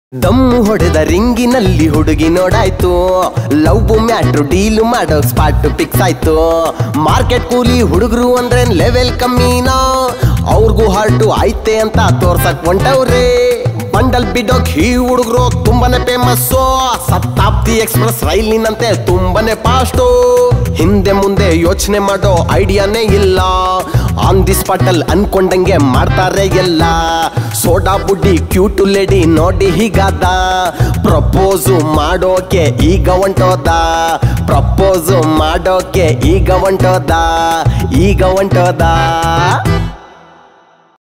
ದಮ್ಮು ಹೊಡೆದ ರಿಂಗಿನಲ್ಲಿ ಹುಡುಗಿ ನೋಡಾಯ್ತು ಲವ್ ಮ್ಯಾಟ್ರು ಡೀಲು ಮಾಡೋ ಸ್ಪಾಟ್ ಫಿಕ್ಸ್ ಆಯ್ತು ಮಾರ್ಕೆಟ್ ಕೂಲಿ ಹುಡುಗರು ಅಂದ್ರೆ ಲೆವೆಲ್ ಕಮ್ಮಿನಾ ಅವ್ರಿಗೂ ಹಾರ್ಟು ಐತೆ ಅಂತ ತೋರ್ಸಕ್ ಹೊಂಟವ್ರೆ ಬಂಡಲ್ ಬಿಡೋಕ್ ಈ ಹುಡುಗರು ತುಂಬಾನೇ ಫೇಮಸ್ಸು ಸತ್ತಾಪ್ತಿ ಎಕ್ಸ್ಪ್ರೆಸ್ ರೈಲಿನಂತೆ ತುಂಬಾನೇ ಫಾಸ್ಟು ಹಿಂದೆ ಮುಂದೆ ಯೋಚನೆ ಮಾಡೋ ಐಡಿಯಾನೇ ಇಲ್ಲ ಆನ್ ದಿ ಸ್ಪಾಟಲ್ ಅನ್ಕೊಂಡಂಗೆ ಮಾಡ್ತಾರೆ ಎಲ್ಲ ಸೋಡಾ ಬುಡ್ಡಿ ಕ್ಯೂಟು ಲೇಡಿ ನೋಡಿ ಹೀಗಾದ ಪ್ರಪೋಸು ಮಾಡೋಕೆ ಈಗ ಹೊಂಟೋದ ಪ್ರಪೋಸು ಮಾಡೋಕೆ ಈಗ ಹೊಂಟೋದ ಈಗ ಹೊಂಟೋದ